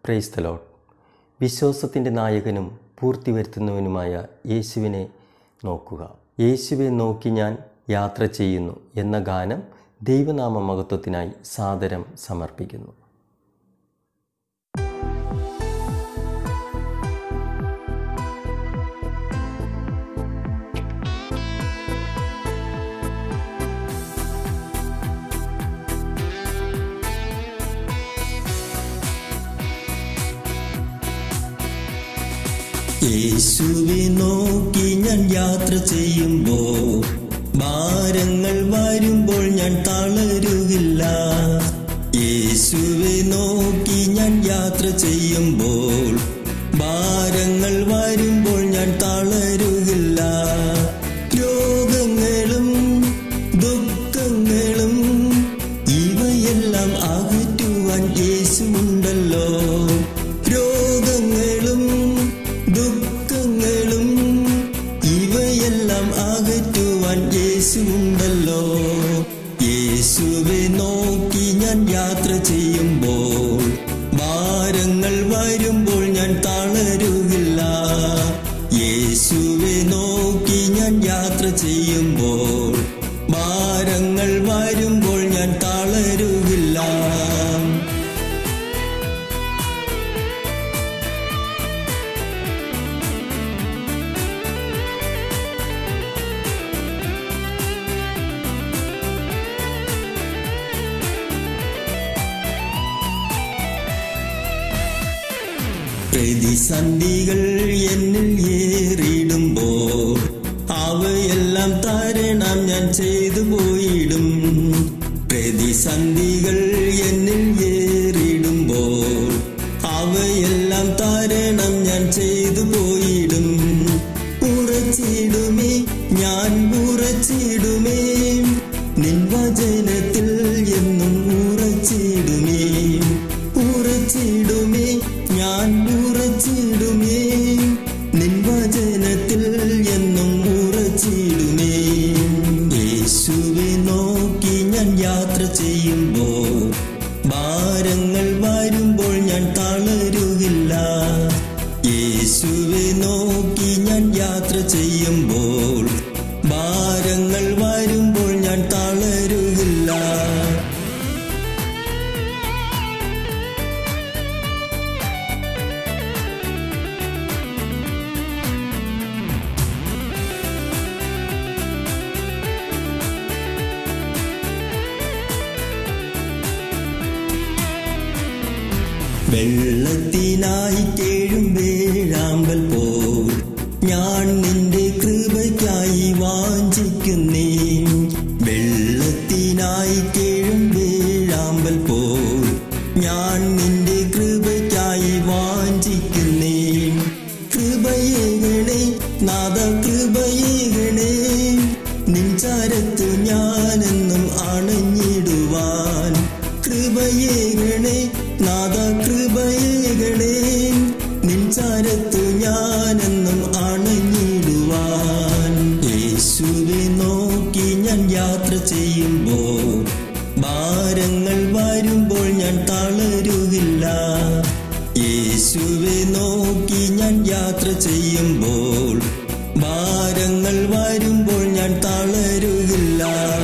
praise the load വിശ്വാസത്തിൻ്റെ നായകനും പൂർത്തി വരുത്തുന്നവനുമായ യേശുവിനെ നോക്കുക യേശുവെ നോക്കി ഞാൻ യാത്ര ചെയ്യുന്നു എന്ന ഗാനം ദൈവനാമ മഹത്വത്തിനായി സാദരം സമർപ്പിക്കുന്നു യേശുവെ നോക്കി ഞാൻ യാത്ര ചെയ്യുമ്പോൾ ഭാരങ്ങൾ വരുമ്പോൾ ഞാൻ തളരുകില്ല യേശുവെ നോക്കി ഞാൻ യാത്ര ചെയ്യുമ്പോൾ ഭാരങ്ങൾ വരുമ്പോൾ ഞാൻ തളരുകില്ല രോഗങ്ങളും ദുഃഖങ്ങളും ഇവയെല്ലാം അകറ്റുവാൻ യേശുണ്ടല്ലോ രോഗങ്ങളും ദുഃഖങ്ങളും ഇവയെല്ലാം അകറ്റുവാൻ യേശുണ്ടല്ലോ യേശുവെ നോക്കി ഞാൻ യാത്ര ചെയ്യുമ്പോൾ ഭാരങ്ങൾ വരുമ്പോൾ ഞാൻ തളരുകില്ല യേശുവെ നോക്കി ഞാൻ യാത്ര ചെയ്യുമ്പോൾ ഭാരങ്ങൾ വരുമ്പോൾ ഞാൻ തളരുകില്ല പ്രതിസന്ധികൾ എന്നിൽ ഏറിടുമ്പോൾ അവയെല്ലാം തരണം ഞാൻ ചെയ്തു പോയിടും പ്രതിസന്ധികൾ എന്നിൽ ഏറിടുമ്പോൾ അവയെല്ലാം തരണം ഞാൻ ചെയ്തു പോയിടും ഉറച്ചിടുമേ ഞാൻ ഉറച്ചിടുമേ നിൻ വചനത്തിൽ എന്നും ഉറച്ചിടുമേ ഉറച്ചിടുമേ ഞാൻ ഉറച്ചിടുമേ നിൻ വചനത്തിൽ എന്നും ഉറച്ചിടുമേ യേശുവെ നോക്കി ഞാൻ യാത്ര ചെയ്യുമ്പോൾ ഭാരങ്ങൾ വരുമ്പോൾ ഞാൻ തളരുകില്ല യേശുവെ നോക്കി ഞാൻ യാത്ര ചെയ്യുമ്പോൾ ഭാരങ്ങൾ വരുമ്പോൾ ഞാൻ തളരുകില്ല വെള്ളത്തിനായി കേഴും വേഴാമ്പൽ പോൽ ഞാൻ നിന്റെ കൃപയ്ക്കായി വാഞ്ചിക്കുന്നേ വെള്ളത്തിനായി കേഴും വേഴാമ്പൽ പോൽ ഞാൻ നിന്റെ കൃപയ്ക്കായി വാഞ്ചിക്കുന്നേ കൃപയേകണേ നാദ കൃപയേകണേ നിൻ ചരത്തു ഞാനെന്നും അണഞ്ഞിടുവാൻ കൃപയേകണേ നാദ കൃപയേകണേ നിൻ ചരത്തു ഞാനെന്നും അണഞ്ഞിടുവാൻ യേശുവെ നോക്കി ഞാൻ യാത്ര ചെയ്യുമ്പോൾ ഭാരങ്ങൾ വരുമ്പോൾ ഞാൻ തളരുകില്ല യേശുവെ നോക്കി ഞാൻ യാത്ര ചെയ്യുമ്പോൾ ഭാരങ്ങൾ വരുമ്പോൾ ഞാൻ തളരുകില്ല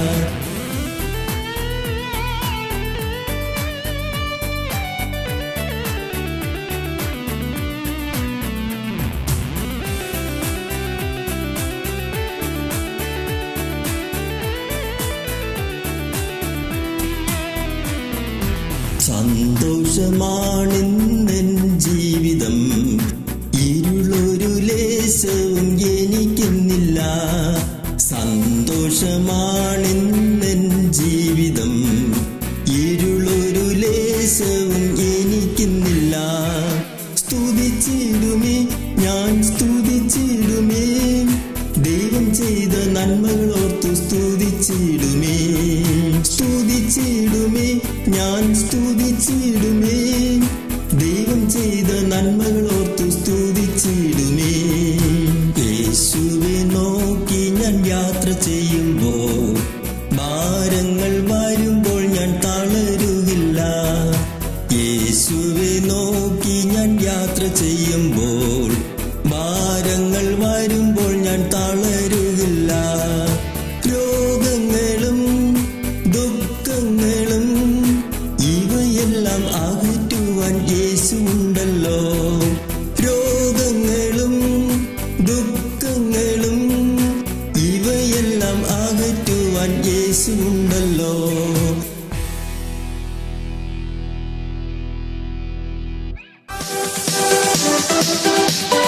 സന്തോഷമാണെന്നെൻ ജീവിതം ഇരുളൊരു ലേശവും എനിക്കുന്നില്ല സന്തോഷമാണെന്നെൻ ജീവിതം ഇരുളൊരു ലേശവും എനിക്കുന്നില്ല സ്തുതിച്ചിടുമേ ഞാൻ സ്തുതിച്ചിടുമേ ദൈവം ചെയ്ത നന്മകളോർത്തു സ്തുതിച്ചിടുമേ സ്തുതിച്ചിടുമേ ഞാൻ സ്തുതിച്ചിടുമേ ദൈവം ചെയ്ത നന്മകളോർത്തു സ്തുതിച്ചിടുമേ യേശുവെ നോക്കി ഞാൻ യാത്ര ചെയ്യുമ്പോൾ ഭാരങ്ങൾ വരും യേശുവേ